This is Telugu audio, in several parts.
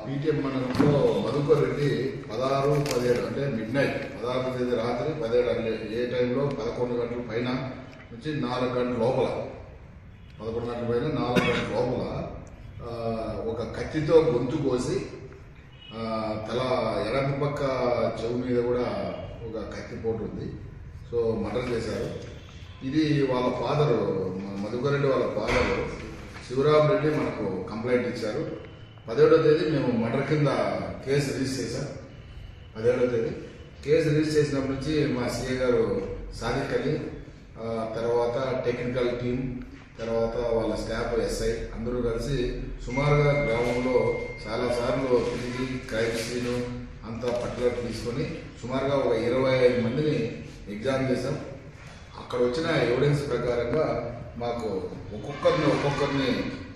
పీటీఎం మండలంలో మధుకర్ రెడ్డి పదహారు పదిహేడు అంటే మిడ్ నైట్ పదహారు తేదీ రాత్రి పదిహేడు అంటే ఏ టైంలో పదకొండు గంటల పైన నుంచి నాలుగు గంటల లోపల పదకొండు గంటల పైన నాలుగు గంటల లోపల ఆ, ఒక కత్తితో గొంతు కోసి ఆ, తల ఎడమ పక్క చెవు మీద కూడా ఒక కత్తి పోటు ఉంది సో మర్డర్ చేశారు ఇది వాళ్ళ ఫాదరు మధుకర్ రెడ్డి వాళ్ళ ఫాదరు శివరాం రెడ్డి మనకు కంప్లైంట్ ఇచ్చారు పదిహేడో తేదీ మేము మర్డర్ కింద కేసు రిజిస్టర్ చేశాం పదిహేడో తేదీ కేసు రిజిస్టర్ చేసినప్పటి నుంచి మా సీఏ గారు సాదిక్ అలీ ఆ, తర్వాత టెక్నికల్ టీం తర్వాత వాళ్ళ స్టాఫ్ ఎస్ఐ అందరూ కలిసి సుమారుగా గ్రామంలో చాలా సార్లు తిరిగి క్రైమ్ సీన్ అంతా పట్టుదల తీసుకొని సుమారుగా ఒక ఇరవై ఐదు మందిని ఎగ్జామ్ చేశాం అక్కడ వచ్చిన ఎవిడెన్స్ ప్రకారంగా మాకు ఒక్కొక్కరిని ఒక్కొక్కరిని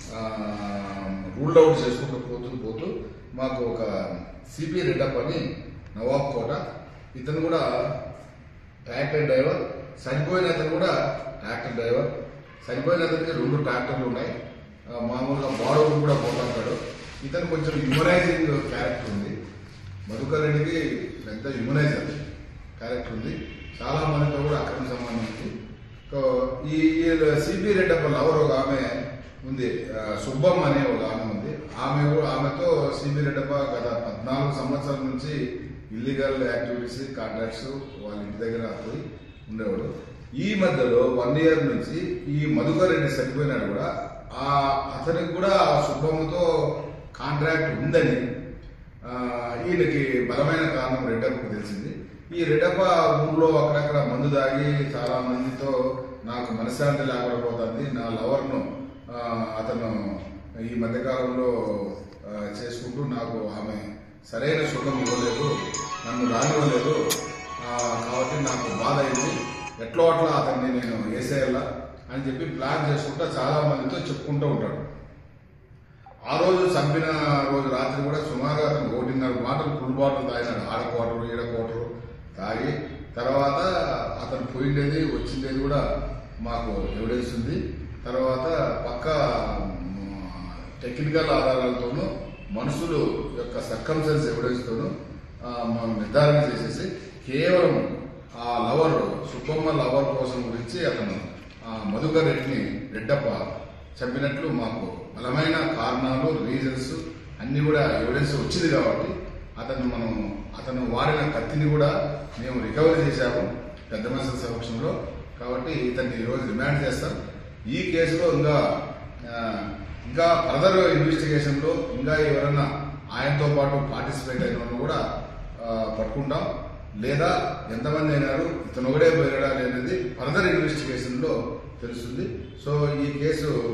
రూల్డ్ అవుట్ చేసుకుంటూ పోతూ పోతూ మాకు ఒక సిపి రెడ్డప్ అని నవాబ్ కోట ఇతను కూడా ట్రాక్టర్ డ్రైవర్ చనిపోయిన అతను కూడా ట్రాక్టర్ డ్రైవర్ చనిపోయిన అతనికి రెండు ట్రాక్టర్లు ఉన్నాయి ఆ, మామూలుగా బాడోలు కూడా పోతాడు ఇతను కొంచెం హ్యూమనైజింగ్ క్యారెక్టర్ ఉంది మధుకర్ రెడ్డికి పెద్ద హ్యూమనైజర్ క్యారెక్టర్ ఉంది చాలా మందితో కూడా అక్రమ సంబంధం ఉంది సో ఈ సిపి రెడ్డప్ప లవర్ ఒక ఆమె ఉంది ఆ, సుబ్బమ్మ అనే ఒక ఆమె ఉంది ఆమె కూడా- ఆమెతో సిపి రెడ్డప్ప గత పద్నాలుగు సంవత్సరాల నుంచి ఇల్లీగల్ యాక్టివిటీస్ కాంట్రాక్ట్స్ వాళ్ళ ఇంటి దగ్గర పోయి ఉండేవాడు ఈ మధ్యలో వన్ ఇయర్ నుంచి ఈ మధుకర్ రెడ్డి చనిపోయినాడు కూడా ఆ అతనికి కూడా ఆ సుబ్బమ్మతో కాంట్రాక్ట్ ఉందని ఆ, ఈయనకి బలమైన కారణం రెడ్డప్పకు తెలిసింది ఈ రెడ్డప్ప ఊర్లో అక్కడక్కడ మందు దాగి చాలా మందితో నాకు మనశ్శాంతి లేకుండా పోతుంది నా లవర్ను ఆ, అతను ఈ మధ్యకాలంలో ఆ, చేసుకుంటూ నాకు ఆమె సరైన సుఖం ఇవ్వలేదు నన్ను రానివ్వలేదు ఆ, కాబట్టి నాకు బాధ అయింది ఎట్లో అట్లా అతన్ని నేను వేసేయాలా అని చెప్పి ప్లాన్ చేసుకుంటా చాలా మందితో చెప్పుకుంటూ ఉంటాడు ఆ రోజు చంపిన రోజు రాత్రి కూడా సుమారుగా అతను ఒకటిన్నర బాటలు ఫుల్ బాటిల్ తాగినాడు ఆడ కోటరు ఈడ కోటరు తాగి తర్వాత అతను పోయిండేది వచ్చిండేది కూడా మాకు ఎవిడెన్స్ ఉంది తర్వాత పక్క టెక్నికల్ ఆధారాలతోనూ మనుషులు యొక్క సర్కంసెన్స్ ఎవిడెన్స్తోనూ ఆ, మనం నిర్ధారణ చేసేసి కేవలం ఆ లవర్ సుబ్బమ్మ లవర్ కోసం గురించి అతను ఆ, మధుకర్ రెడ్డిని రెడ్డప్ప చంపినట్లు మాకు బలమైన కారణాలు రీజన్స్ అన్ని కూడా ఎవిడెన్స్ వచ్చింది కాబట్టి అతను మనం అతను వాడిన కత్తిని కూడా మేము రికవరీ చేశాము పెద్ద మనుషుల సమక్షంలో కాబట్టి ఇతన్ని ఈరోజు రిమాండ్ చేస్తాం ఈ కేసులో ఇంకా ఆ, ఇంకా ఫర్దర్ ఇన్వెస్టిగేషన్ లో ఇంకా ఎవరైనా ఆయనతో పాటు పార్టిసిపేట్ అయిన వాళ్ళు కూడా ఆ, పట్టుకుంటాం లేదా ఎంతమంది అయినారు ఇతను ఒకడే పోయాడా అనేది ఫర్దర్ ఇన్వెస్టిగేషన్ లో తెలుస్తుంది సో ఈ కేసు